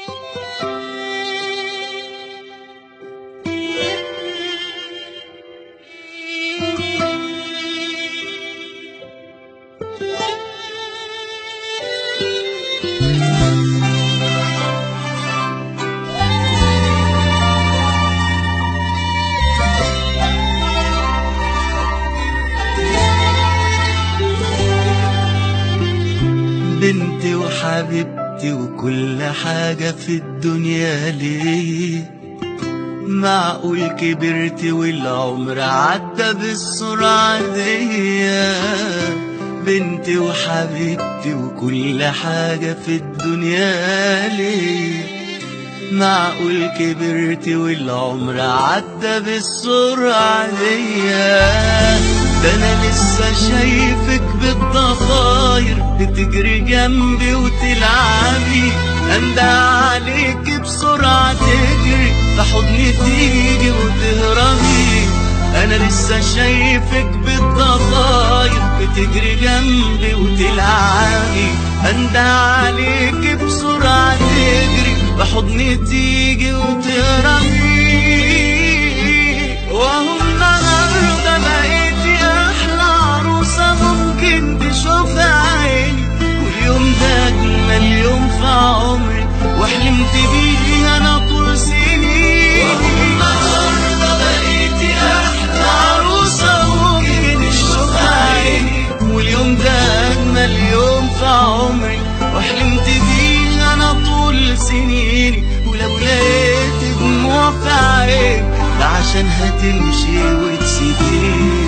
بنتي وحبيبتي وكل حاجة في الدنيا ليه معقول كبرت والعمر عدى بالسرعة دي بنتي وحبيبتي وكل حاجة في الدنيا ليه معقول كبرت والعمر عدى بالسرعة دي ده انا لسه شايفك بالضفاير بتجري جنبي وتلعبي اندى عليك بسرعة تجري في حضني تيجي وتهربي انا لسه شايفك بالضفاير بتجري جنبي وتلعبي اندى عليك بسرعة تجري في حضني تيجي وتهربي وهو النهارده بقيتي احلى عروسه ممكن تشوفها عيني واليوم ده اجمل يوم في عمري وحلمت بيه انا طول سنين وهو النهارده بقيتي احلى عروسه ممكن تشوفها عيني واليوم ده اجمل يوم في عمري وحلمت بيه انا طول سنيني ولو لقيت دموع في عيني ده عشان هتمشي وتسيبيني